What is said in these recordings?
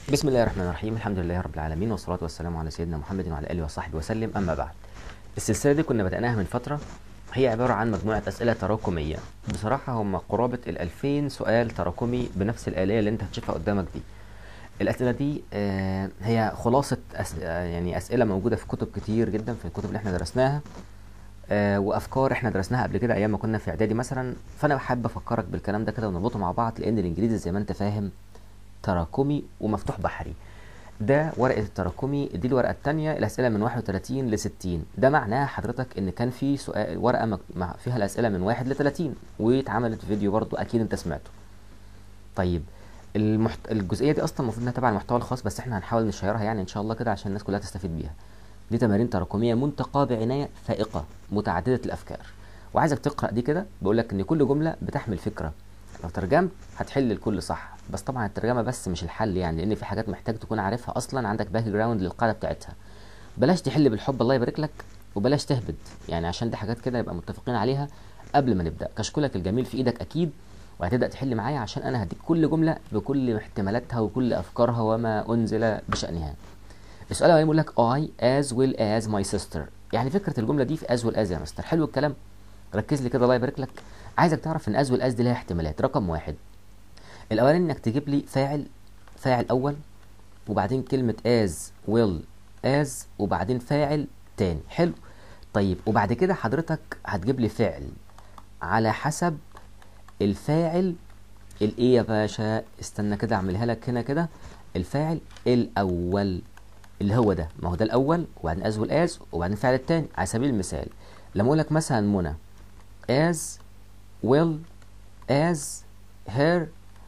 بسم الله الرحمن الرحيم الحمد لله رب العالمين والصلاة والسلام على سيدنا محمد وعلى آله وصحبه وسلم أما بعد السلسلة دي كنا بدأناها من فترة هي عبارة عن مجموعة أسئلة تراكمية بصراحة هم قرابة ال 2000 سؤال تراكمي بنفس الآلية اللي أنت هتشوفها قدامك دي الأسئلة دي آه، هي خلاصة أس... آه، يعني أسئلة موجودة في كتب كتير جدا في الكتب اللي احنا درسناها آه، وافكار احنا درسناها قبل كده ايام ما كنا في اعدادي مثلا فانا بحب افكرك بالكلام ده كده ونربطه مع بعض لان الانجليزي زي ما انت فاهم تراكمي ومفتوح بحري ده ورقه التراكمي دي الورقه الثانيه الاسئله من 31 ل 60 ده معناه حضرتك ان كان في سؤال ورقه مك- مع- فيها الاسئله من 1 ل 30 واتعملت فيديو برضو اكيد انت سمعته طيب المحت... الجزئيه دي اصلا المفروض انها تبع المحتوى الخاص بس احنا هنحاول نشيرها يعني ان شاء الله كده عشان الناس كلها تستفيد بيها دي تمارين تراكميه منتقاه بعنايه فائقه متعدده الافكار وعايزك تقرا دي كده بقول لك ان كل جمله بتحمل فكره لو ترجمت هتحل الكل صح بس طبعا الترجمه بس مش الحل يعني لان في حاجات محتاج تكون عارفها اصلا عندك باك جراوند للقاعده بتاعتها بلاش تحل بالحب الله يبارك لك وبلاش تهبد يعني عشان دي حاجات كده يبقى متفقين عليها قبل ما نبدا كشكولك الجميل في ايدك اكيد وهتبدا تحل معايا عشان انا هديك كل جمله بكل احتمالاتها وكل افكارها وما انزل بشانها السؤال الاولاني بيقول لك I as well as my sister يعني فكره الجمله دي في as well as يا مستر حلو الكلام ركز لي كده الله يبارك لك عايزك تعرف ان as well as دي لها احتمالات رقم واحد الاولاني انك تجيب لي فاعل فاعل اول وبعدين كلمه as will as وبعدين فاعل تاني حلو طيب وبعد كده حضرتك هتجيب لي فعل على حسب الفاعل الايه يا باشا استنى كده اعملها لك هنا كده الفاعل الاول اللي هو ده ما هو ده الاول وبعدين از والاز وبعدين الفعل التاني على سبيل المثال لما اقول لك مثلا منى as well as her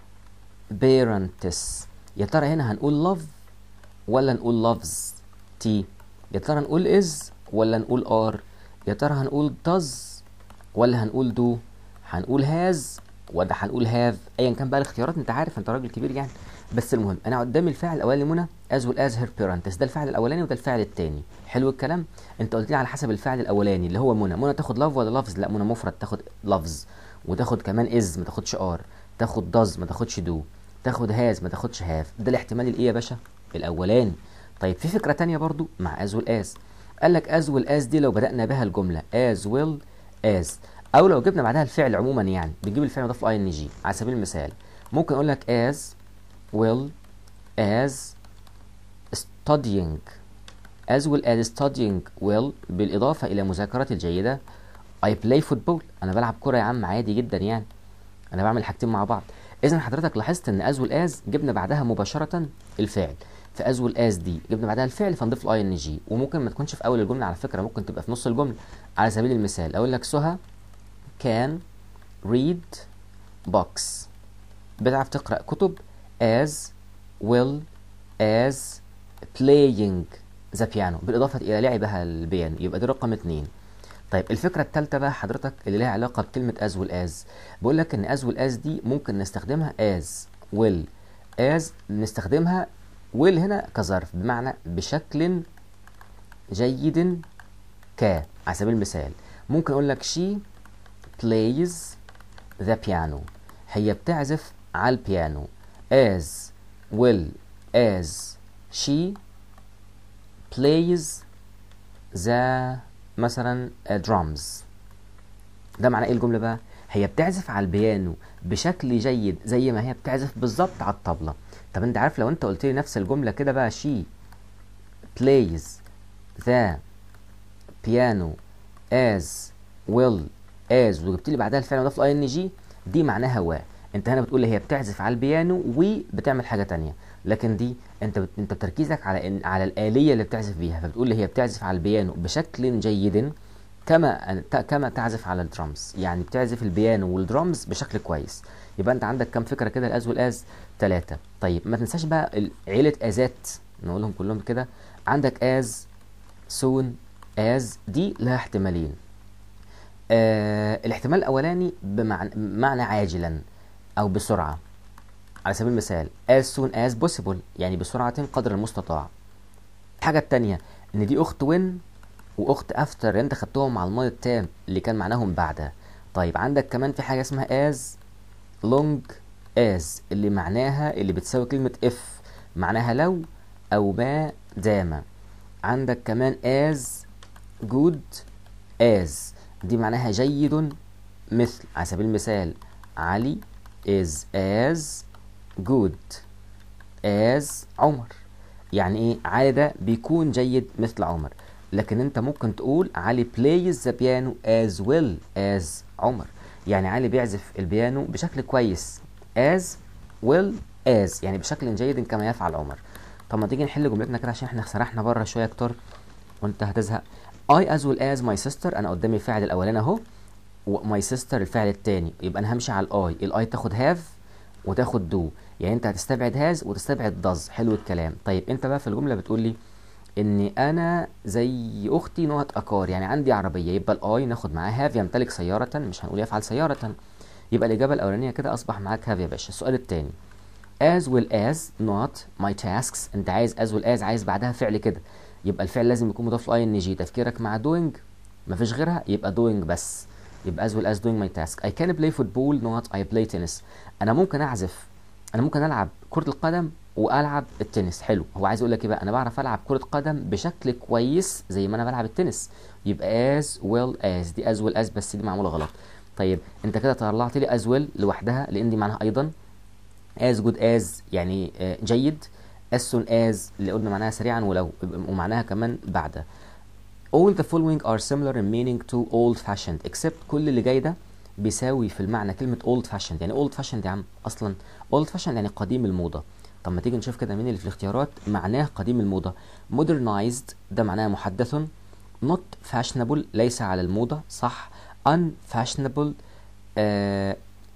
parents يا ترى هنا هنقول love ولا نقول loves t يا ترى نقول is ولا نقول are يا ترى هنقول does ولا هنقول do هنقول has ولا هنقول have ايا كان بقى الاختيارات انت عارف انت راجل كبير يعني بس المهم انا قدامي الفعل الاولاني منى as well as her parents ده الفعل الاولاني وده الفعل الثاني حلو الكلام انت قلت لي على حسب الفعل الاولاني اللي هو منى منى تاخد love ولا loves لا منى مفرد تاخد loves وتاخد كمان is ما تاخدش are تاخد does ما تاخدش do تاخد has ما تاخدش have ده الاحتمال الايه يا باشا الاولاني طيب في فكره تانية برضو مع as well as قال لك as well as دي لو بدأنا بها الجملة as well as أو لو جبنا بعدها الفعل عموما يعني بنجيب الفعل مضاف له ing على سبيل المثال ممكن أقول لك as well as studying as well as studying well بالإضافة إلى مذاكرتي الجيدة I play football أنا بلعب كرة يا عم عادي جدا يعني أنا بعمل حاجتين مع بعض إذا حضرتك لاحظت إن as well as جبنا بعدها مباشرة الفعل في as well as دي جبنا بعدها الفعل فنضيف له اي ان جي وممكن ما تكونش في اول الجمله على فكره ممكن تبقى في نص الجمله على سبيل المثال اقول لك سهى can read books بتعرف تقرا كتب as well as playing the piano بالاضافه الى لعبها البيانو يبقى دي رقم اتنين طيب الفكره الثالثه بقى حضرتك اللي لها علاقه بكلمه as well as بقول لك ان as well as دي ممكن نستخدمها as well as نستخدمها will هنا كظرف بمعنى بشكل جيد ك على سبيل المثال ممكن اقول لك she plays the piano هي بتعزف على البيانو as well as she plays the مثلا drums ده معناه ايه الجمله بقى هي بتعزف على البيانو بشكل جيد زي ما هي بتعزف بالظبط على الطبله طب انت عارف لو انت قلت لي نفس الجمله كده بقى she plays the piano as well as وجبت لي بعدها الفعل مضاف له ing دي معناها و انت هنا بتقول لي هي بتعزف على البيانو وبتعمل حاجه تانية لكن دي انت بت... انت تركيزك على إن... على الاليه اللي بتعزف بيها فبتقول لي هي بتعزف على البيانو بشكل جيد كما ت... كما تعزف على الدرامز يعني بتعزف البيانو والدرامز بشكل كويس يبقى انت عندك كام فكره كده الاز والاز ثلاثه طيب ما تنساش بقى ال- عيله ازات نقولهم كلهم كده عندك از سون از دي لها احتمالين آه الاحتمال الاولاني بمعنى معنى عاجلا او بسرعه على سبيل المثال as soon as possible يعني بسرعه قدر المستطاع الحاجه التانية ان دي اخت وين واخت افتر انت خدتهم مع الماضي التام اللي كان معناهم بعد طيب عندك كمان في حاجه اسمها as long as اللي معناها اللي بتساوي كلمه if معناها لو او ما دام عندك كمان as good as دي معناها جيد مثل على سبيل المثال علي is as good as عمر يعني ايه علي ده بيكون جيد مثل عمر لكن انت ممكن تقول علي plays the piano as well as عمر يعني علي بيعزف البيانو بشكل كويس as well as يعني بشكل جيد كما يفعل عمر طب ما تيجي نحل جملتنا كده عشان احنا سرحنا بره شويه كتر وانت هتزهق I as well as my sister انا قدامي الفاعل الاولاني اهو وماي سيستر الفعل التاني يبقى انا همشي على الاي الاي تاخد هاف وتاخد دو يعني انت هتستبعد هاز وتستبعد داز حلو الكلام طيب انت بقى في الجمله بتقول لي ان انا زي اختي نقط اكار يعني عندي عربيه يبقى الاي ناخد معاه هاف يمتلك سياره مش هنقول يفعل سياره يبقى الاجابه الاولانيه كده اصبح معاك هاف يا باشا السؤال الثاني as well as not my tasks انت عايز as well as عايز بعدها فعل كده يبقى الفعل لازم يكون مضاف له اي ان جي تفكيرك مع doing مفيش غيرها يبقى doing بس يبقى as well as doing my task I can play football not I play tennis انا ممكن اعزف انا ممكن العب كرة القدم والعب التنس حلو هو عايز يقول لك ايه بقى انا بعرف العب كرة قدم بشكل كويس زي ما انا بلعب التنس يبقى as well as دي as well as بس دي معمولة غلط طيب انت كده طلعت لي as well لوحدها لان دي معناها ايضا as good as يعني آه، جيد as soon as اللي قلنا معناها سريعا ولو ومعناها كمان بعد all the following are similar in meaning to old fashioned except كل اللي جاي ده بيساوي في المعنى كلمة old fashioned يعني old fashioned يا عم أصلا old fashioned يعني قديم الموضة طب ما تيجي نشوف كده مين اللي في الاختيارات معناه قديم الموضة modernized ده معناه محدث not fashionable ليس على الموضة صح unfashionable آه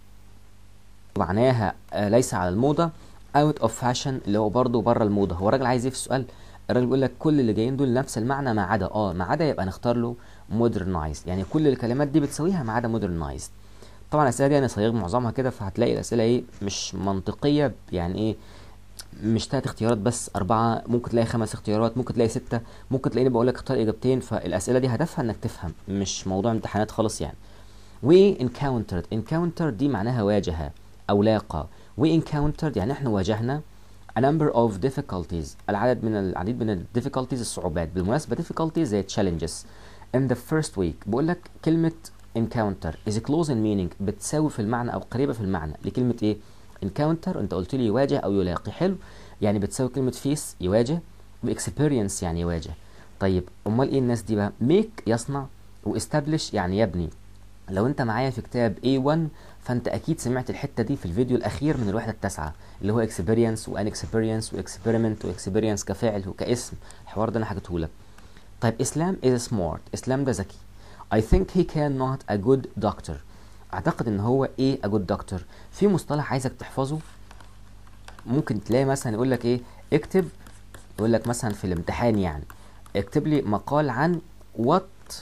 معناها آه ليس على الموضة out of fashion اللي هو برضه بره الموضة هو الراجل عايز ايه في السؤال الراجل بيقول لك كل اللي جايين دول نفس المعنى ما عدا اه ما عدا يبقى نختار له modernized يعني كل الكلمات دي بتساويها ما عدا modernized طبعا الاسئله دي انا صيغ معظمها كده فهتلاقي الاسئله ايه مش منطقيه يعني ايه مش تلات اختيارات بس أربعة ممكن تلاقي خمس اختيارات ممكن تلاقي ستة ممكن تلاقيني بقول لك اختار إجابتين فالأسئلة دي هدفها إنك تفهم مش موضوع امتحانات خالص يعني و encountered encountered دي معناها واجه أو لاقى و encountered يعني احنا واجهنا a number of difficulties العدد من العديد من ال difficulties الصعوبات بالمناسبة difficulties زي challenges in the first week بقول لك كلمة encounter is close in meaning بتساوي في المعنى أو قريبة في المعنى لكلمة إيه؟ encounter أنت قلت لي يواجه أو يلاقي حلو يعني بتساوي كلمة face يواجه و experience يعني يواجه طيب أمال إيه الناس دي بقى؟ make يصنع و establish يعني يبني لو أنت معايا في كتاب A1 فأنت أكيد سمعت الحتة دي في الفيديو الأخير من الوحدة التاسعة اللي هو experience و unexperience و experiment و experience كفعل وكاسم الحوار ده أنا حكيته لك طيب اسلام is smart اسلام ده ذكي I think he can not a good doctor اعتقد ان هو ايه a good doctor في مصطلح عايزك تحفظه ممكن تلاقي مثلا يقول لك ايه اكتب يقول لك مثلا في الامتحان يعني اكتب لي مقال عن what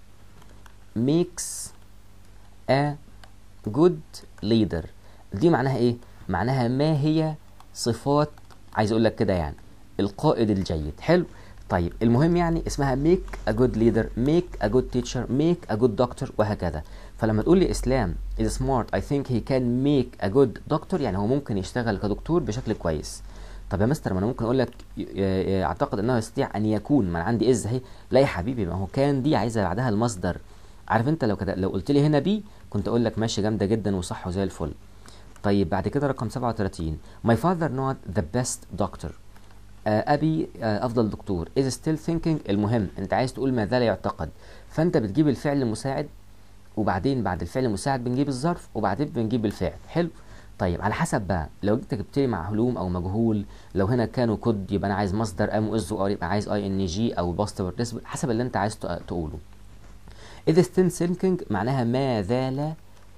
makes a good leader دي معناها ايه معناها ما هي صفات عايز اقول لك كده يعني القائد الجيد حلو طيب المهم يعني اسمها make a good leader make a good teacher make a good doctor وهكذا فلما تقول لي اسلام is smart I think he can make a good doctor يعني هو ممكن يشتغل كدكتور بشكل كويس طب يا مستر ما انا ممكن اقول لك اعتقد انه يستطيع ان يكون ما انا عندي از اهي لا يا حبيبي ما هو كان دي عايزه بعدها المصدر عارف انت لو كده لو قلت لي هنا بي كنت اقول لك ماشي جامده جدا وصح وزي الفل طيب بعد كده رقم 37 my father not the best doctor آه ابي آه افضل دكتور is still thinking المهم انت عايز تقول ما زال يعتقد فانت بتجيب الفعل المساعد وبعدين بعد الفعل المساعد بنجيب الظرف وبعدين بنجيب الفعل حلو طيب على حسب بقى لو انت جبت لي معلوم او مجهول لو هنا كانوا كود يبقى انا عايز مصدر ام از ار يبقى عايز اي ان جي او باست بارتيسيبل حسب اللي انت عايز تقوله اذا still thinking معناها ما زال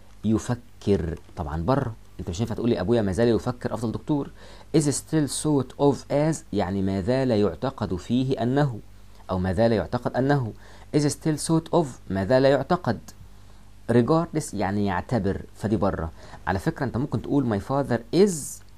يفكر طبعا بره انت مش هينفع تقول لي ابويا ما زال يفكر افضل دكتور is still thought of as يعني ما زال يعتقد فيه انه او ما زال يعتقد انه is still thought of ما زال يعتقد regardless يعني يعتبر فدي بره على فكره انت ممكن تقول my father is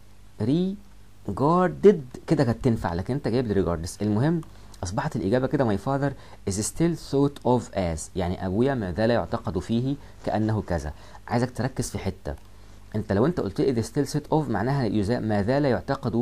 regarded كده كانت تنفع لكن انت جايب لي regardless المهم اصبحت الاجابه كده my father is still thought of as يعني ابويا ما زال يعتقد فيه كانه كذا عايزك تركز في حته انت لو انت قلت لي still set of معناها ما زال يعتقد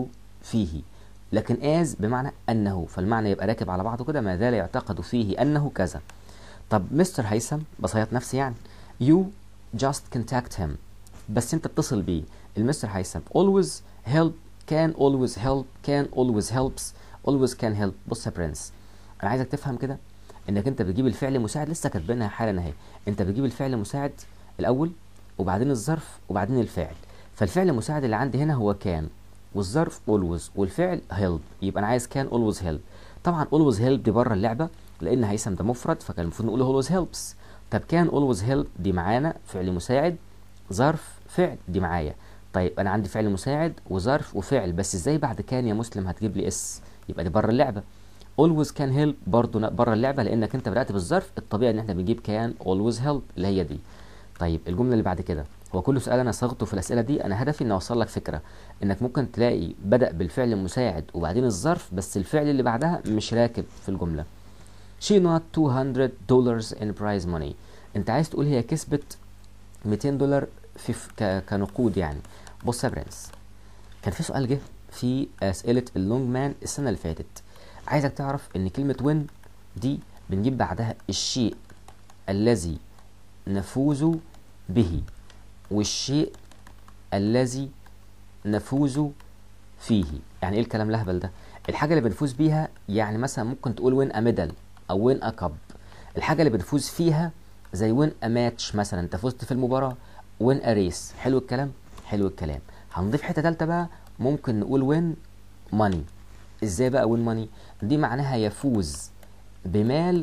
فيه لكن as بمعنى انه فالمعنى يبقى راكب على بعضه كده ما زال يعتقد فيه انه كذا طب مستر هيثم بصيط نفسي يعني you just contact him بس انت اتصل بيه المستر هيثم always help can always help can always helps always can help بص يا برنس انا عايزك تفهم كده انك انت بتجيب الفعل مساعد لسه كاتبينها حالا اهي انت بتجيب الفعل مساعد الاول وبعدين الظرف وبعدين الفعل فالفعل المساعد اللي عندي هنا هو كان والظرف always والفعل help يبقى انا عايز كان always help طبعا always help دي بره اللعبه لان هيثم ده مفرد فكان المفروض نقول always helps طب كان always help دي معانا فعل مساعد ظرف فعل دي معايا طيب انا عندي فعل مساعد وظرف وفعل بس ازاي بعد كان يا مسلم هتجيب لي اس يبقى دي بره اللعبه always can help برضه بره اللعبه لانك انت بدات بالظرف الطبيعي ان احنا بنجيب كان always help اللي هي دي طيب الجمله اللي بعد كده هو كل سؤال انا صاغته في الاسئله دي انا هدفي ان اوصل لك فكره انك ممكن تلاقي بدا بالفعل المساعد وبعدين الظرف بس الفعل اللي بعدها مش راكب في الجمله she not 200 dollars in prize money انت عايز تقول هي كسبت 200 دولار في ك... كنقود يعني بص يا برنس كان في سؤال جه في اسئله اللونج مان السنه اللي فاتت عايزك تعرف ان كلمه وين دي بنجيب بعدها الشيء الذي نفوز به والشيء الذي نفوز فيه يعني ايه الكلام الاهبل ده الحاجه اللي بنفوز بيها يعني مثلا ممكن تقول وين ا ميدال او وين ا كاب الحاجه اللي بنفوز فيها زي وين ا ماتش مثلا انت فزت في المباراه وين ا ريس حلو الكلام حلو الكلام هنضيف حته ثالثه بقى ممكن نقول وين ماني ازاي بقى وين ماني دي معناها يفوز بمال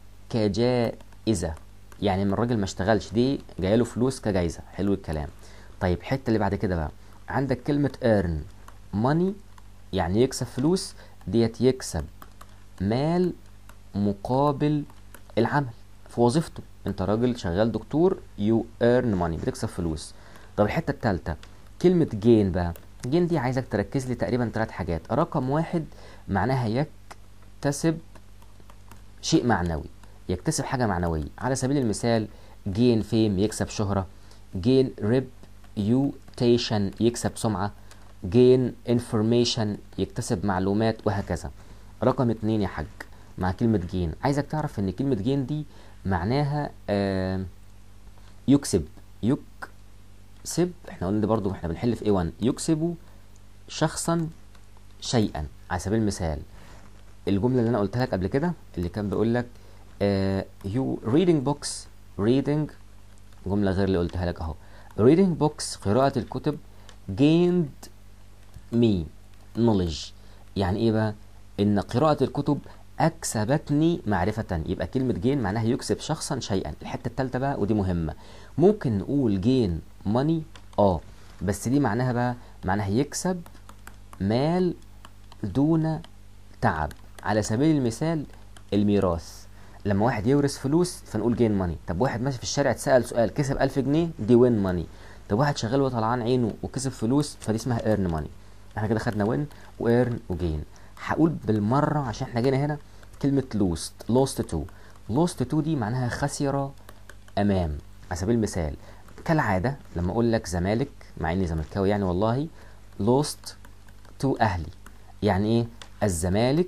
كجائزه يعني من الراجل ما اشتغلش دي جايه له فلوس كجائزه حلو الكلام طيب الحته اللي بعد كده بقى عندك كلمه earn money يعني يكسب فلوس ديت يكسب مال مقابل العمل في وظيفته انت راجل شغال دكتور يو earn money بتكسب فلوس طب الحته الثالثه كلمه جين بقى جين دي عايزك تركز لي تقريبا ثلاث حاجات رقم واحد معناها يكتسب شيء معنوي يكتسب حاجة معنوية على سبيل المثال جين فيم يكسب شهرة جين ريبيوتيشن يكسب سمعة جين انفورميشن يكتسب معلومات وهكذا رقم اتنين يا حاج مع كلمة جين عايزك تعرف ان كلمة جين دي معناها آه يكسب يكسب احنا قلنا دي برضو احنا بنحل في A1 يكسب شخصا شيئا على سبيل المثال الجملة اللي انا قلتها لك قبل كده اللي كان بيقول لك uh, you reading books reading جملة غير اللي قلتها لك اهو reading books قراءة الكتب gained me knowledge يعني ايه بقى ان قراءة الكتب اكسبتني معرفة يبقى كلمة جين معناها يكسب شخصا شيئا الحتة التالتة بقى ودي مهمة ممكن نقول جين money اه بس دي معناها بقى معناها يكسب مال دون تعب على سبيل المثال الميراث لما واحد يورث فلوس فنقول جين ماني طب واحد ماشي في الشارع اتسأل سؤال كسب 1000 جنيه دي وين ماني طب واحد شغال وطلعان عينه وكسب فلوس فدي اسمها ايرن ماني احنا كده خدنا وين وايرن وجين هقول بالمره عشان احنا جينا هنا كلمه لوست لوست تو لوست تو دي معناها خسر امام على سبيل المثال كالعاده لما اقول لك زمالك مع اني زملكاوي يعني والله لوست تو اهلي يعني ايه الزمالك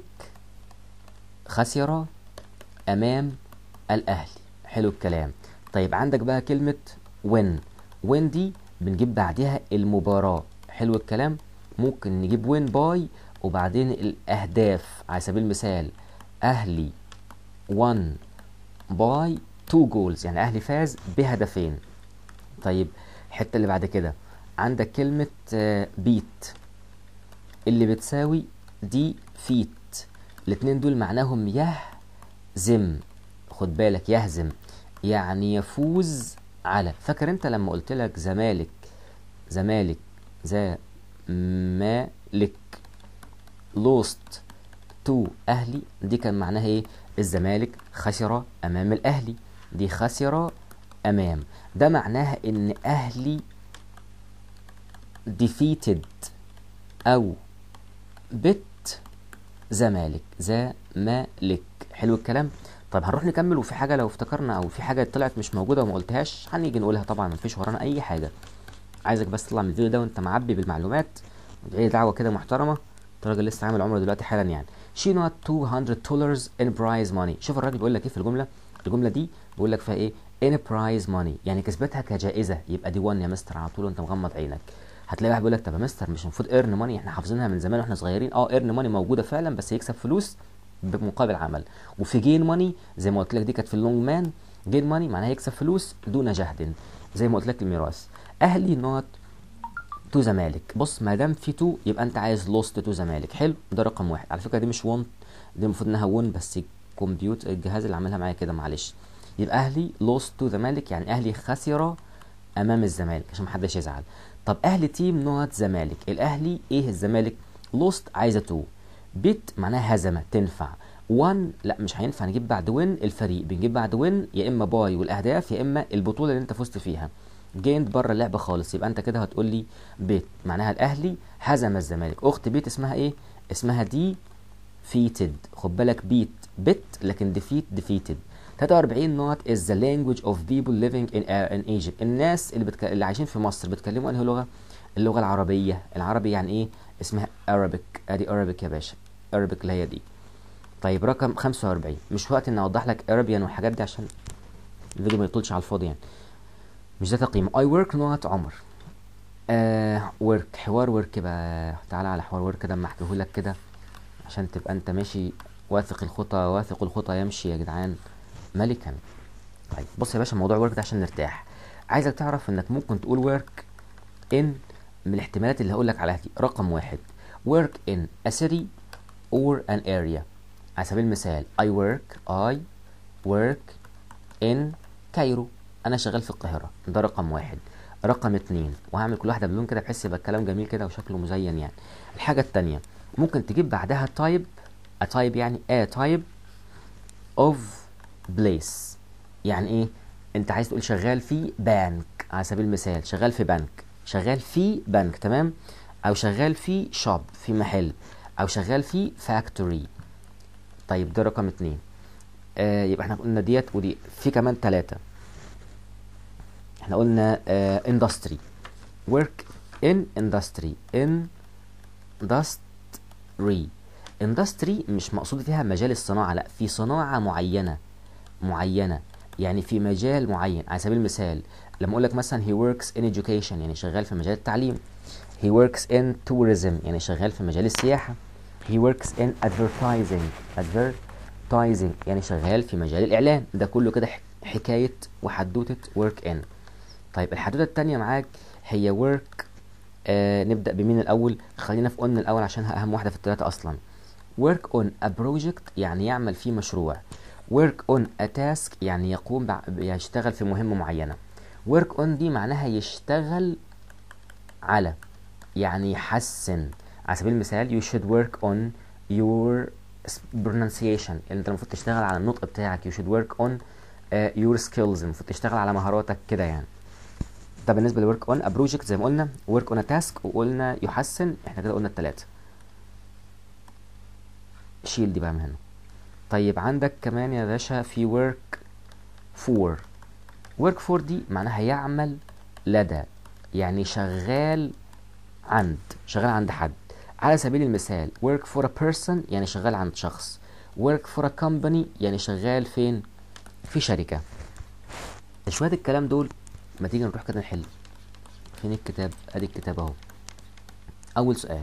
خسر امام الاهلي حلو الكلام طيب عندك بقى كلمه وين وين دي بنجيب بعدها المباراه حلو الكلام ممكن نجيب وين باي وبعدين الاهداف على سبيل المثال اهلي 1 باي 2 جولز يعني اهلي فاز بهدفين طيب الحته اللي بعد كده عندك كلمه بيت اللي بتساوي دي فيت الاتنين دول معناهم يهزم خد بالك يهزم يعني يفوز على فاكر انت لما قلت لك زمالك زمالك زمالك لوست تو اهلي دي كان معناها ايه الزمالك خسر امام الاهلي دي خسر امام ده معناها ان اهلي defeated او بت زمالك زمالك حلو الكلام طب هنروح نكمل وفي حاجه لو افتكرنا او في حاجه طلعت مش موجوده وما قلتهاش هنيجي نقولها طبعا مفيش ورانا اي حاجه عايزك بس تطلع من الفيديو ده وانت معبي بالمعلومات وتدعي دعوه كده محترمه الراجل لسه عامل عمره دلوقتي حالا يعني she not 200 dollars in prize money شوف الراجل بيقول لك ايه في الجمله الجمله دي بيقول لك فيها ايه in prize money يعني كسبتها كجائزه يبقى دي 1 يا مستر على طول وانت مغمض عينك هتلاقي واحد بيقول لك طب يا مستر مش المفروض ايرن ماني احنا حافظينها من زمان واحنا صغيرين اه ايرن ماني موجوده فعلا بس يكسب فلوس بمقابل عمل وفي جين ماني زي ما قلت لك دي كانت في اللونج مان جين ماني معناها يكسب فلوس دون جهد زي ما قلت لك الميراث اهلي نوت تو زمالك بص ما دام في تو يبقى انت عايز لوست تو زمالك حلو ده رقم واحد على فكره دي مش وون دي المفروض انها وون بس الكمبيوتر الجهاز اللي عاملها معايا كده معلش يبقى اهلي لوست تو زمالك يعني اهلي خسر امام الزمالك عشان محدش يزعل طب اهلي تيم نوت زمالك الاهلي ايه الزمالك لوست عايزه تو بيت معناها هزمه تنفع 1 لا مش هينفع نجيب بعد وين الفريق بنجيب بعد وين يا اما باي والاهداف يا اما البطوله اللي انت فزت فيها جيند بره اللعبه خالص يبقى انت كده هتقول لي بيت معناها الاهلي هزم الزمالك اخت بيت اسمها ايه اسمها دي فيتد خد بالك بيت بيت لكن ديفيت ديفيتد 43 نوت is the language of people living in, uh, in Egypt الناس اللي, بتك... اللي عايشين في مصر بيتكلموا انهي لغه اللغه العربيه العربي يعني ايه اسمها Arabic ادي Arabic يا باشا Arabic اللي هي دي طيب رقم 45 مش وقت ان اوضح لك Arabian والحاجات دي عشان الفيديو ما يطولش على الفاضي يعني مش ده تقييم I work not عمر آه work حوار work بقى تعالى على حوار work ده اما احكيهولك كده عشان تبقى انت ماشي واثق الخطى واثق الخطى يمشي يا جدعان ملكا طيب بص يا باشا موضوع ورك ده عشان نرتاح عايزك تعرف انك ممكن تقول ورك ان من الاحتمالات اللي هقول لك عليها دي رقم واحد work in a city or an area على سبيل المثال I work I work in كايرو انا شغال في القاهرة ده رقم واحد رقم اتنين وهعمل كل واحدة بلون كده بحيث يبقى الكلام جميل كده وشكله مزين يعني الحاجة التانية ممكن تجيب بعدها تايب a type يعني a type of بليس يعني ايه انت عايز تقول شغال في بنك على سبيل المثال شغال في بنك شغال في بنك تمام او شغال في شوب في محل او شغال في فاكتوري طيب ده رقم اتنين آه يبقى احنا قلنا ديت ودي في كمان تلاتة احنا قلنا آه industry work in industry industry industry مش مقصود فيها مجال الصناعة لا في صناعة معينة معينة يعني في مجال معين على سبيل المثال لما اقول لك مثلا he works in education يعني شغال في مجال التعليم he works in tourism يعني شغال في مجال السياحة he works in advertising advertising يعني شغال في مجال الإعلان ده كله كده حكاية وحدوتة work in طيب الحدوتة التانية معاك هي work آه نبدأ بمين الأول خلينا في on الأول عشان أهم واحدة في التلاتة أصلا work on a project يعني يعمل فيه مشروع work on a task يعني يقوم بع... يشتغل في مهمة معينة work on دي معناها يشتغل على يعني يحسن على سبيل المثال you should work on your pronunciation يعني انت المفروض تشتغل على النطق بتاعك you should work on uh, your skills المفروض تشتغل على مهاراتك كده يعني ده بالنسبة ل work on a project زي ما قلنا work on a task وقلنا يحسن احنا كده قلنا التلاتة شيل دي بقى من هنا طيب عندك كمان يا باشا في work for work for دي معناها يعمل لدى يعني شغال عند شغال عند حد على سبيل المثال work for a person يعني شغال عند شخص work for a company يعني شغال فين في شركة شوية الكلام دول ما تيجي نروح كده نحل فين الكتاب ادي الكتاب اهو اول سؤال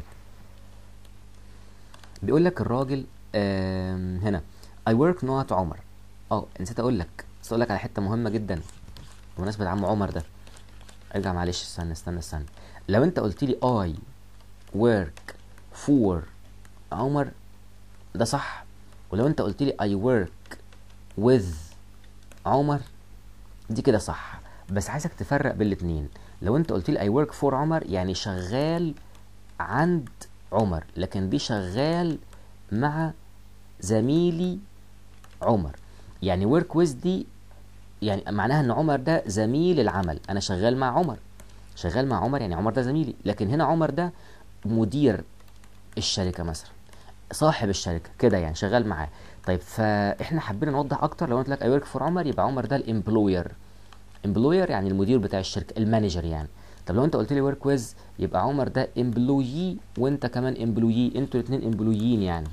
بيقول لك الراجل هنا I work not عمر اه نسيت اقول لك بس اقول لك على حته مهمه جدا بمناسبه عم عمر ده ارجع معلش استنى استنى استنى لو انت قلت لي I work for عمر ده صح ولو انت قلت لي I work with عمر دي كده صح بس عايزك تفرق بين الاتنين لو انت قلت لي I work for عمر يعني شغال عند عمر لكن دي شغال مع زميلي عمر يعني ورك ويز دي يعني معناها ان عمر ده زميل العمل انا شغال مع عمر شغال مع عمر يعني عمر ده زميلي لكن هنا عمر ده مدير الشركه مثلا صاحب الشركه كده يعني شغال معاه طيب فاحنا حبينا نوضح اكتر لو قلت لك اي ورك فور عمر يبقى عمر ده الامبلوير امبلوير يعني المدير بتاع الشركه المانجر يعني طب لو انت قلت لي ورك ويز يبقى عمر ده امبلويي وانت كمان امبلويي انتوا الاثنين امبلويين يعني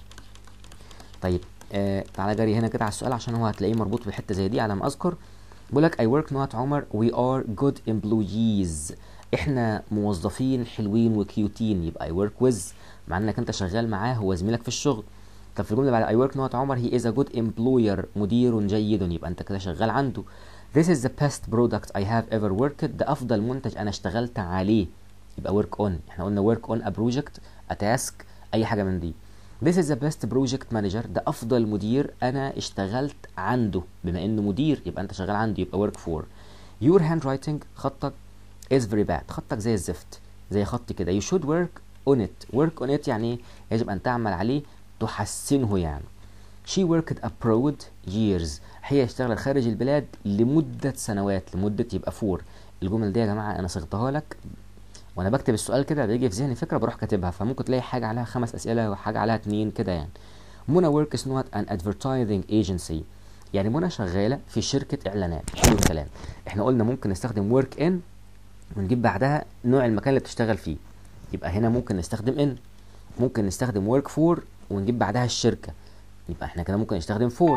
طيب آه تعالى جري هنا كده على السؤال عشان هو هتلاقيه مربوط بحته زي دي على ما اذكر بيقول لك I work not عمر we are good employees احنا موظفين حلوين وكيوتين يبقى I work with مع انك انت شغال معاه هو زميلك في الشغل طب في الجمله بعد I work not عمر he is a good employer مدير جيد يبقى انت كده شغال عنده This is the best product I have ever worked ده افضل منتج انا اشتغلت عليه يبقى work on احنا قلنا work on a project a task اي حاجه من دي This is the best project manager ده افضل مدير انا اشتغلت عنده بما انه مدير يبقى انت شغال عنده يبقى work for Your handwriting خطك is very bad خطك زي الزفت زي خطي كده you should work on it work on it يعني ايه يجب ان تعمل عليه تحسنه يعني she worked abroad years هي اشتغلت خارج البلاد لمدة سنوات لمدة يبقى فور الجمل دي يا جماعة أنا صيغتها لك وأنا بكتب السؤال كده بيجي في ذهني فكرة بروح كاتبها فممكن تلاقي حاجة عليها خمس أسئلة وحاجة عليها اتنين كده يعني منى work is not an advertising agency يعني منى شغالة في شركة إعلانات حلو الكلام احنا قلنا ممكن نستخدم work in ونجيب بعدها نوع المكان اللي بتشتغل فيه يبقى هنا ممكن نستخدم in ممكن نستخدم work for ونجيب بعدها الشركة يبقى احنا كده ممكن نستخدم for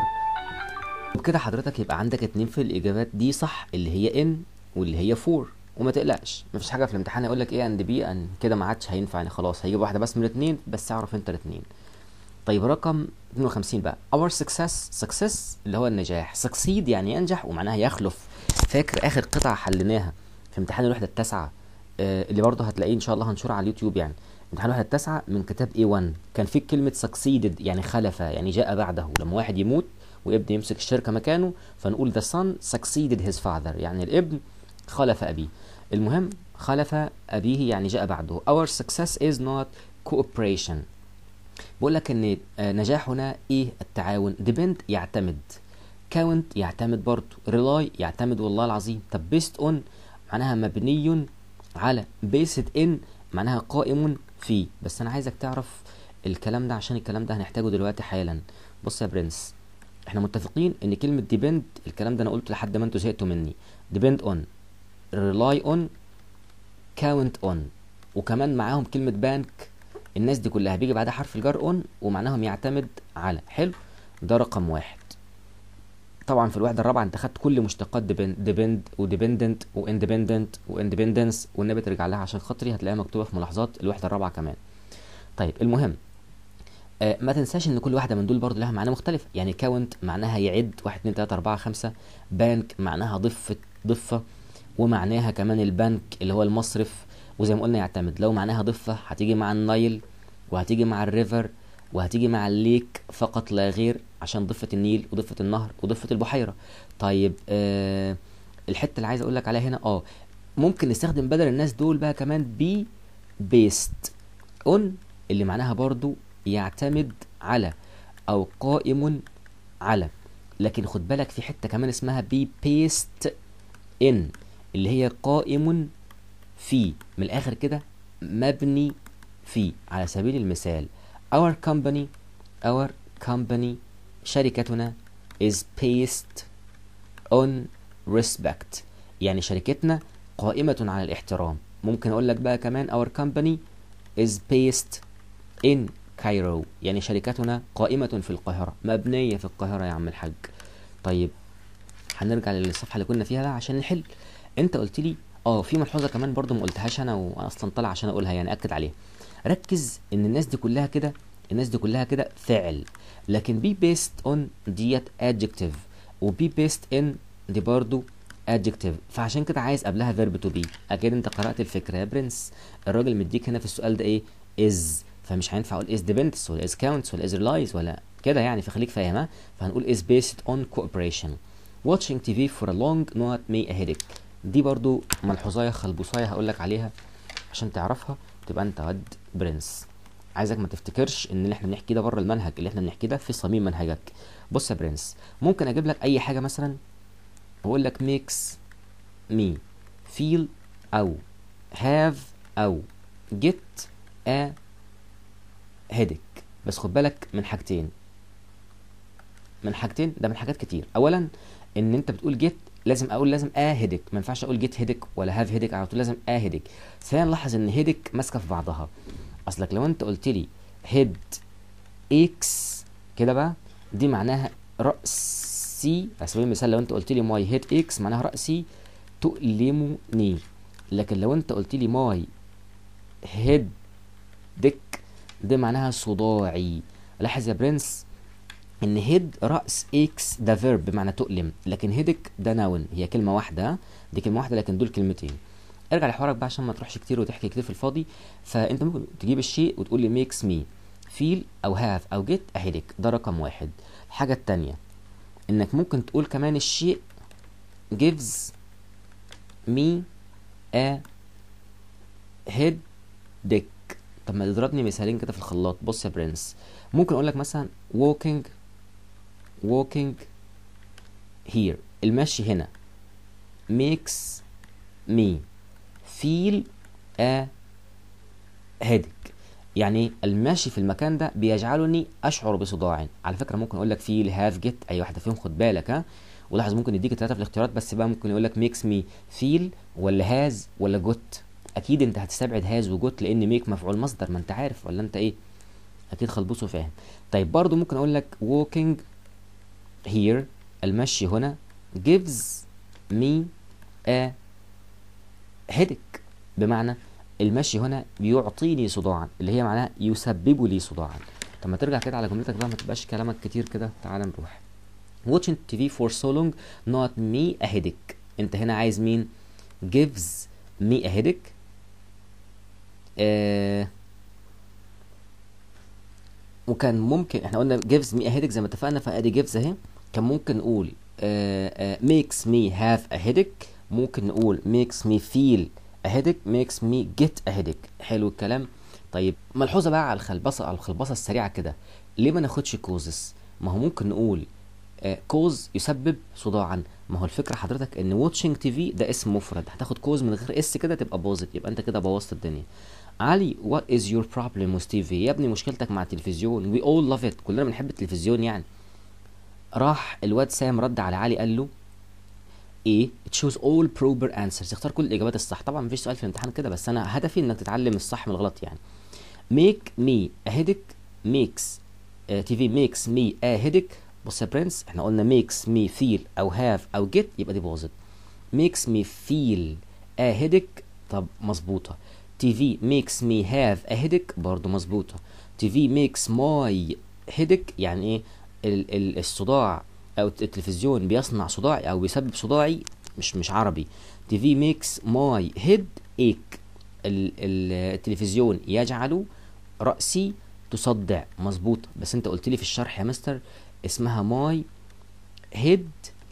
وبكده حضرتك يبقى عندك اتنين في الاجابات دي صح اللي هي ان واللي هي فور وما تقلقش مفيش حاجه في الامتحان يقول لك ايه اند بي ان كده ما عادش هينفع يعني خلاص هيجيب واحده بس من الاثنين بس اعرف انت الاثنين طيب رقم 52 بقى our success success اللي هو النجاح succeed يعني ينجح ومعناها يخلف فاكر اخر قطعه حليناها في امتحان الوحده التاسعه آه اللي برضه هتلاقيه ان شاء الله هنشرها على اليوتيوب يعني امتحان الوحده التاسعه من كتاب A1 كان فيه كلمه succeeded يعني خلف يعني جاء بعده لما واحد يموت وابن يمسك الشركة مكانه فنقول the son succeeded his father يعني الابن خلف أبيه المهم خلف أبيه يعني جاء بعده our success is not cooperation بقول لك ان نجاحنا ايه التعاون depend يعتمد count يعتمد برضه rely يعتمد والله العظيم طب based on معناها مبني على based in معناها قائم في بس انا عايزك تعرف الكلام ده عشان الكلام ده هنحتاجه دلوقتي حالا بص يا برنس احنا متفقين ان كلمة depend الكلام ده انا قلته لحد ما انتوا زهقتوا مني depend on rely on count on وكمان معاهم كلمة بانك الناس دي كلها بيجي بعدها حرف الجر on ومعناهم يعتمد على حلو ده رقم واحد طبعا في الوحدة الرابعة انت خدت كل مشتقات depend, depend وديبندنت واندبندنت واندبندنس والنبي ترجع لها عشان خاطري هتلاقيها مكتوبة في ملاحظات الوحدة الرابعة كمان طيب المهم آه ما تنساش ان كل واحده من دول برضه لها معنى مختلف يعني كاونت معناها يعد 1 2 3 4 5 بانك معناها ضفه ضفه ومعناها كمان البنك اللي هو المصرف وزي ما قلنا يعتمد لو معناها ضفه هتيجي مع النايل وهتيجي مع الريفر وهتيجي مع الليك فقط لا غير عشان ضفه النيل وضفه النهر وضفه البحيره طيب آه الحته اللي عايز اقول لك عليها هنا اه ممكن نستخدم بدل الناس دول بقى كمان بي بيست اون اللي معناها برضو يعتمد على او قائم على لكن خد بالك في حته كمان اسمها بي بيست ان اللي هي قائم في من الاخر كده مبني في على سبيل المثال our company our company شركتنا is based on respect يعني شركتنا قائمة على الاحترام ممكن اقول لك بقى كمان our company is based in كايرو يعني شركتنا قائمة في القاهرة مبنية في القاهرة يا عم الحاج طيب هنرجع للصفحة اللي كنا فيها بقى عشان نحل انت قلت لي اه في ملحوظة كمان برضو ما قلتهاش انا وانا اصلا طالع عشان اقولها يعني اكد عليها ركز ان الناس دي كلها كده الناس دي كلها كده فعل لكن بي بيست اون ديت adjective وبي بيست ان دي برضو adjective فعشان كده عايز قبلها verb to be اكيد انت قرأت الفكرة يا برنس الراجل مديك هنا في السؤال ده ايه is فمش هينفع اقول is depends ولا is counts ولا is relies ولا كده يعني فخليك فاهم ها فهنقول is based on cooperation watching TV for a long not may a headache دي برضو ملحوظايه خلبوصايه هقول لك عليها عشان تعرفها تبقى انت واد برنس عايزك ما تفتكرش ان اللي احنا بنحكيه ده بره المنهج اللي احنا بنحكيه ده في صميم منهجك بص يا برنس ممكن اجيب لك اي حاجه مثلا واقول لك makes me feel او have او get a headache بس خد بالك من حاجتين من حاجتين ده من حاجات كتير اولا ان انت بتقول جيت لازم اقول لازم اه هيدك ما ينفعش اقول جيت هيدك ولا هاف هيدك على طول لازم اه هيدك ثانيا نلاحظ ان هيدك ماسكه في بعضها اصلك لو انت قلت لي هيد اكس كده بقى دي معناها راسي على سبيل المثال لو انت قلت لي ماي هيد اكس معناها راسي تؤلمني لكن لو انت قلت لي ماي هيد دك ده معناها صداعي لاحظ يا برنس ان هيد راس اكس ده فيرب بمعنى تؤلم لكن هيدك ده ناون هي كلمه واحده دي كلمه واحده لكن دول كلمتين ارجع لحوارك بقى عشان ما تروحش كتير وتحكي كتير في الفاضي فانت ممكن تجيب الشيء وتقول لي ميكس مي فيل او هاف او جيت اهيدك ده رقم واحد الحاجه التانية انك ممكن تقول كمان الشيء gives me a headache طب ما تضربني مثالين كده في الخلاط بص يا برنس ممكن اقول لك مثلا walking walking here المشي هنا makes me feel a headache يعني المشي في المكان ده بيجعلني اشعر بصداع على فكره ممكن اقول لك feel have get اي واحده فيهم خد بالك ها ولاحظ ممكن يديك الثلاثه في الاختيارات بس بقى ممكن يقول لك makes me feel ولا has ولا got اكيد انت هتستبعد هاز وجوت لان ميك مفعول مصدر ما انت عارف ولا انت ايه اكيد خلبوس وفاهم طيب برضو ممكن اقول لك walking here المشي هنا gives me a headache بمعنى المشي هنا بيعطيني صداعا اللي هي معناها يسبب لي صداعا طب ما ترجع كده على جملتك بقى ما تبقاش كلامك كتير كده تعال نروح watching TV for so long not me a headache انت هنا عايز مين gives me a headache آه وكان ممكن احنا قلنا gives me a headache زي ما اتفقنا فادي gives اهي كان ممكن نقول آه آه makes me have a headache ممكن نقول makes me feel a headache makes me get a headache حلو الكلام طيب ملحوظه بقى على الخلبصه على الخلبصه السريعه كده ليه ما ناخدش كوزس ما هو ممكن نقول كوز يسبب صداعا ما هو الفكره حضرتك ان واتشنج تي في ده اسم مفرد هتاخد كوز من غير اس كده تبقى باظت يبقى انت كده بوظت الدنيا علي وات از يور بروبلم with تي يا ابني مشكلتك مع التلفزيون وي اول لاف ات كلنا بنحب التلفزيون يعني راح الواد سام رد على علي قال له ايه تشوز اول بروبر انسرز اختار كل الاجابات الصح طبعا مفيش سؤال في الامتحان كده بس انا هدفي انك تتعلم الصح من الغلط يعني make me a headache makes تي في makes me a headache بص يا برنس احنا قلنا makes me feel او have او get يبقى دي باظت makes me feel a headache طب مظبوطه تي في makes me have a headache برضه مظبوطه تي في makes my headache يعني ايه ال ال الصداع او التلفزيون بيصنع صداعي او بيسبب صداعي مش مش عربي تي في makes my head ache ال ال التلفزيون يجعل رأسي تصدع مظبوط بس انت قلت لي في الشرح يا مستر اسمها ماي هيد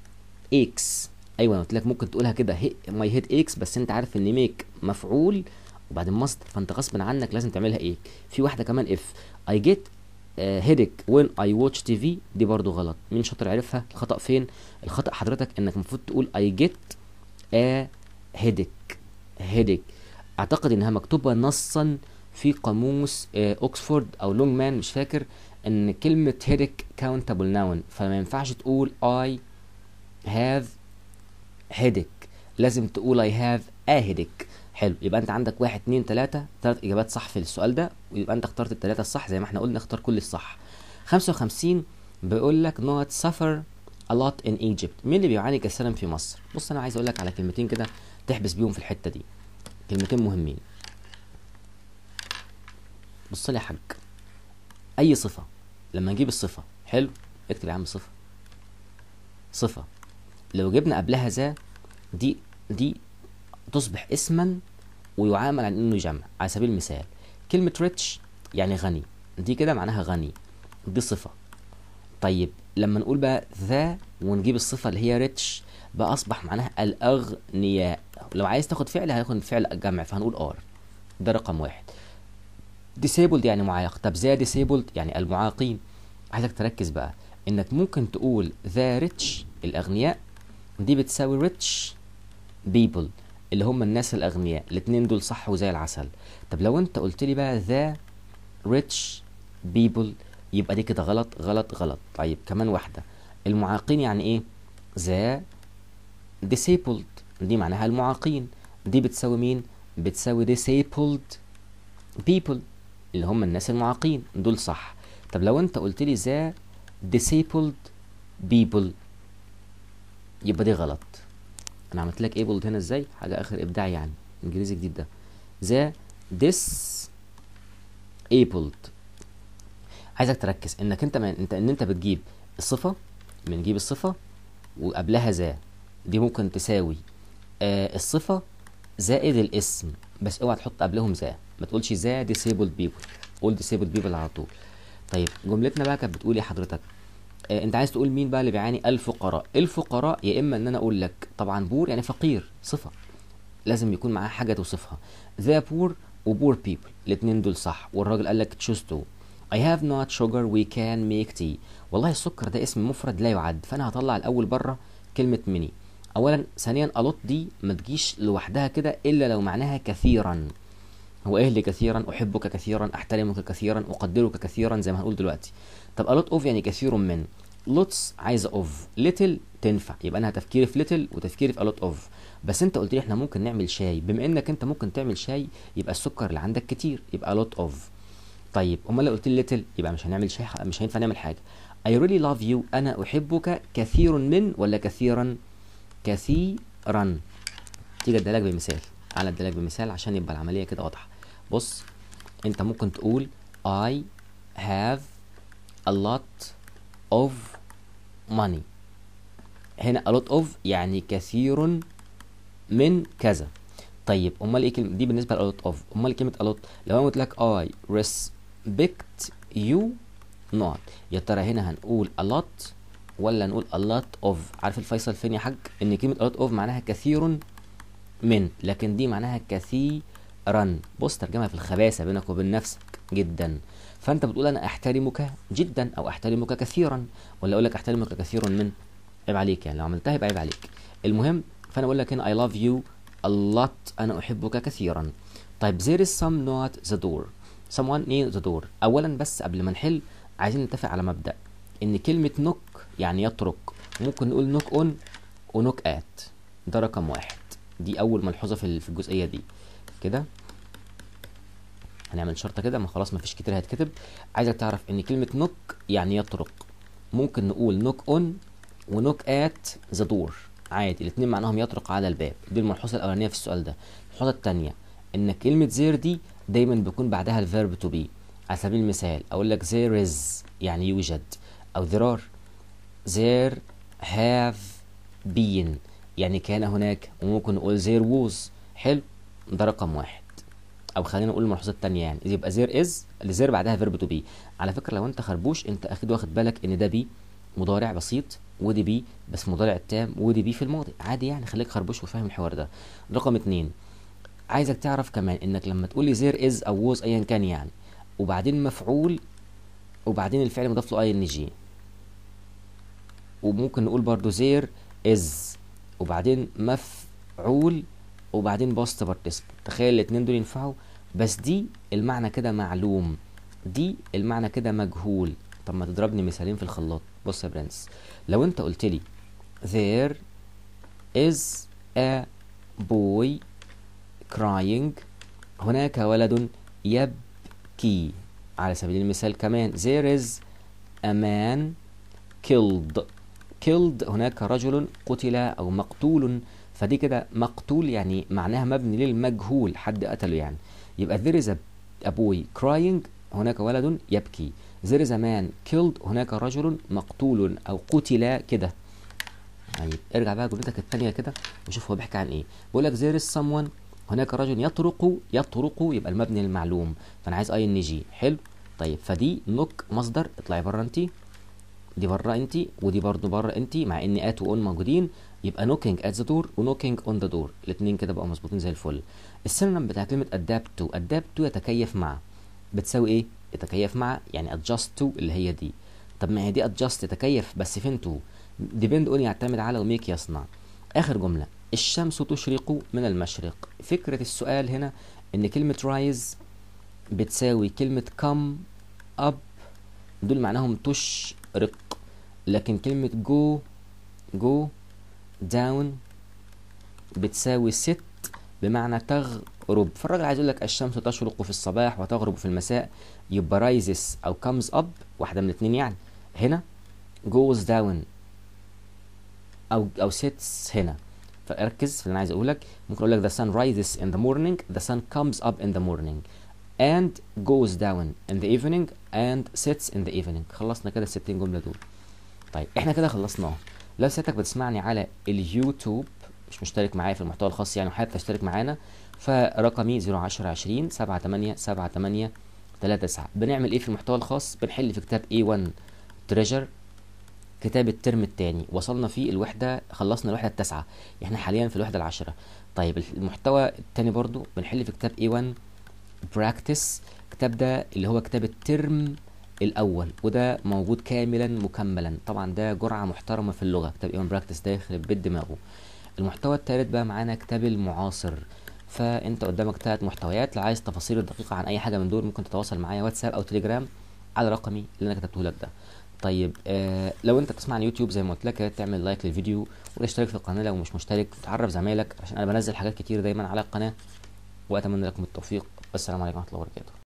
اكس ايوه انا قلت لك ممكن تقولها كده ماي هيد اكس بس انت عارف ان ميك مفعول وبعدين مصدر فانت غصب عنك لازم تعملها ايه في واحده كمان اف اي جيت هيدك وين اي واتش تي في دي برضو غلط مين شاطر عرفها الخطا فين الخطا حضرتك انك المفروض تقول اي جيت ا هيدك هيدك اعتقد انها مكتوبه نصا في قاموس اوكسفورد او لونج مان مش فاكر ان كلمة headache countable noun فما ينفعش تقول I have headache لازم تقول I have a headache حلو يبقى انت عندك واحد اتنين تلاتة تلات اجابات صح في السؤال ده ويبقى انت اخترت التلاتة الصح زي ما احنا قلنا اختار كل الصح خمسة وخمسين بيقول لك not suffer a lot in Egypt مين اللي بيعاني كثيرا في مصر بص انا عايز اقول لك على كلمتين كده تحبس بيهم في الحتة دي كلمتين مهمين بص لي يا حاج اي صفة لما نجيب الصفة حلو اكتب يا عم صفة صفة لو جبنا قبلها ذا دي دي تصبح اسما ويعامل عن انه جمع على سبيل المثال كلمة ريتش يعني غني دي كده معناها غني دي صفة طيب لما نقول بقى ذا ونجيب الصفة اللي هي ريتش بقى اصبح معناها الاغنياء لو عايز تاخد فعل هياخد فعل جمع فهنقول ار ده رقم واحد disabled يعني معاق طب ذا disabled يعني المعاقين عايزك تركز بقى انك ممكن تقول ذا ريتش الاغنياء دي بتساوي ريتش people اللي هم الناس الاغنياء الاتنين دول صح وزي العسل طب لو انت قلت لي بقى ذا ريتش people يبقى دي كده غلط غلط غلط طيب كمان واحدة المعاقين يعني ايه ذا disabled دي معناها المعاقين دي بتساوي مين بتساوي disabled people اللي هم الناس المعاقين دول صح طب لو انت قلت لي ذا disabled people يبقى دي غلط انا عملت لك able هنا ازاي حاجه اخر ابداع يعني انجليزي جديد ده ذا disabled عايزك تركز انك انت ما انت ان انت بتجيب الصفه بنجيب الصفه وقبلها ذا دي ممكن تساوي آه الصفه زائد الاسم بس اوعى تحط قبلهم ذا ما تقولش ذا disabled people قول disabled people على طول طيب جملتنا بقى كانت بتقول ايه حضرتك آه انت عايز تقول مين بقى اللي بيعاني الفقراء الفقراء يا اما ان انا اقول لك طبعا بور يعني فقير صفه لازم يكون معاه حاجه توصفها ذا بور وبور بيبل الاثنين دول صح والراجل قال لك تشوز تو I have not sugar we can make tea والله السكر ده اسم مفرد لا يعد فانا هطلع الاول بره كلمه ميني اولا ثانيا الوت دي ما تجيش لوحدها كده الا لو معناها كثيرا هو ايه اللي كثيرا احبك كثيرا احترمك كثيرا اقدرك كثيرا زي ما هنقول دلوقتي طب الوت اوف يعني كثير من لوتس عايزه اوف ليتل تنفع يبقى انا تفكيري في ليتل وتفكيري في الوت اوف بس انت قلت لي احنا ممكن نعمل شاي بما انك انت ممكن تعمل شاي يبقى السكر اللي عندك كتير يبقى لوت اوف طيب امال لو قلت لي ليتل يبقى مش هنعمل شاي مش هينفع نعمل حاجه I really love you انا احبك كثير من ولا كثيرا كثيرا تيجي اديلك بمثال تعالى اديلك بمثال عشان يبقى العمليه كده واضحه بص انت ممكن تقول I have a lot of money هنا a lot of يعني كثير من كذا طيب امال ايه كلمه دي بالنسبه ل a lot of امال كلمه a lot لو انا قلت لك I respect you not يا ترى هنا هنقول a lot ولا نقول a lot of عارف الفيصل فين يا حاج ان كلمه a lot of معناها كثير من لكن دي معناها كثيرا بص ترجمها في الخباثه بينك وبين نفسك جدا فانت بتقول انا احترمك جدا او احترمك كثيرا ولا اقول لك احترمك كثير من عيب عليك يعني لو عملتها يبقى عيب عليك المهم فانا بقول لك هنا I love you a lot انا احبك كثيرا طيب there is some not the door someone near the door اولا بس قبل ما نحل عايزين نتفق على مبدا ان كلمه نوك يعني يطرق ممكن نقول نوك اون ونوك ات ده رقم واحد دي اول ملحوظه في في الجزئيه دي كده هنعمل شرطه كده ما خلاص ما فيش كتير هيتكتب عايزك تعرف ان كلمه نوك يعني يطرق ممكن نقول نوك اون ونوك ات ذا دور عادي الاثنين معناهم يطرق على الباب دي الملحوظه الاولانيه في السؤال ده الملحوظه الثانيه ان كلمه زير دي دايما بيكون بعدها الفيرب تو بي على سبيل المثال اقول لك there is يعني يوجد او there are there have been يعني كان هناك وممكن نقول there was حلو ده رقم واحد او خلينا نقول الملحوظه الثانيه يعني يبقى there is اللي there بعدها فيرب تو بي على فكره لو انت خربوش انت اكيد واخد بالك ان ده بي مضارع بسيط ودي بي بس مضارع التام ودي بي في الماضي عادي يعني خليك خربوش وفاهم الحوار ده رقم اتنين عايزك تعرف كمان انك لما تقول لي زير از او ووز ايا كان يعني وبعدين مفعول وبعدين الفعل مضاف له اي ان جي وممكن نقول برضو زير از وبعدين مفعول وبعدين باست بارتيسيبل تخيل الاتنين دول ينفعوا بس دي المعنى كده معلوم دي المعنى كده مجهول طب ما تضربني مثالين في الخلاط بص يا برنس لو انت قلت لي there is a boy crying هناك ولد يبكي على سبيل المثال كمان there is a man killed killed هناك رجل قتل او مقتول فدي كده مقتول يعني معناها مبني للمجهول حد قتله يعني يبقى there is a, a boy crying هناك ولد يبكي there is a man killed هناك رجل مقتول او قتل كده طيب ارجع بقى جملتك الثانيه كده وشوف هو بيحكي عن ايه بيقول لك there is someone هناك رجل يطرق يطرق يبقى المبني للمعلوم فانا عايز اي ان جي حلو طيب فدي نوك مصدر اطلعي بره انت دي بره انت ودي برضو بره انت مع ان ات واون موجودين يبقى نوكينج ات ذا دور ونوكينج اون ذا دور الاثنين كده بقوا مظبوطين زي الفل السينونيم بتاع كلمه ادابت تو ادابت تو يتكيف مع بتساوي ايه يتكيف مع يعني ادجاست تو اللي هي دي طب ما هي دي ادجاست تتكيف بس فين تو ديبند اون يعتمد على وميك يصنع اخر جمله الشمس تشرق من المشرق فكره السؤال هنا ان كلمه رايز بتساوي كلمه كم اب دول معناهم تشرق لكن كلمه جو جو داون بتساوي ست بمعنى تغرب فالراجل عايز يقول لك الشمس تشرق في الصباح وتغرب في المساء يبقى rises او comes up واحده من الاثنين يعني هنا goes down او او sits هنا فركز في اللي انا عايز اقول لك ممكن اقول لك the sun rises in the morning the sun comes up in the morning and goes down in the evening and sits in the evening خلصنا كده الستين جمله دول طيب احنا كده خلصناهم لو سيادتك بتسمعني على اليوتيوب مش مشترك معايا في المحتوى الخاص يعني وحابب تشترك معانا فرقمي 010 20 78 78 39 بنعمل ايه في المحتوى الخاص بنحل في كتاب A1 تريجر كتاب الترم الثاني وصلنا فيه الوحده خلصنا الوحده التاسعه احنا حاليا في الوحده العاشره طيب المحتوى الثاني برضو بنحل في كتاب A1 براكتس الكتاب ده اللي هو كتاب الترم الاول وده موجود كاملا مكملا طبعا ده جرعه محترمه في اللغه كتاب ايوان براكتس ده يخرب بيت دماغه المحتوى الثالث بقى معانا كتاب المعاصر فانت قدامك ثلاث محتويات لو عايز تفاصيل دقيقه عن اي حاجه من دول ممكن تتواصل معايا واتساب او تليجرام على رقمي اللي انا كتبته لك ده طيب آه لو انت بتسمع على اليوتيوب زي ما قلت لك تعمل لايك للفيديو واشترك في القناه لو مش مشترك وتعرف زمايلك عشان انا بنزل حاجات كتير دايما على القناه واتمنى لكم التوفيق والسلام عليكم ورحمه الله وبركاته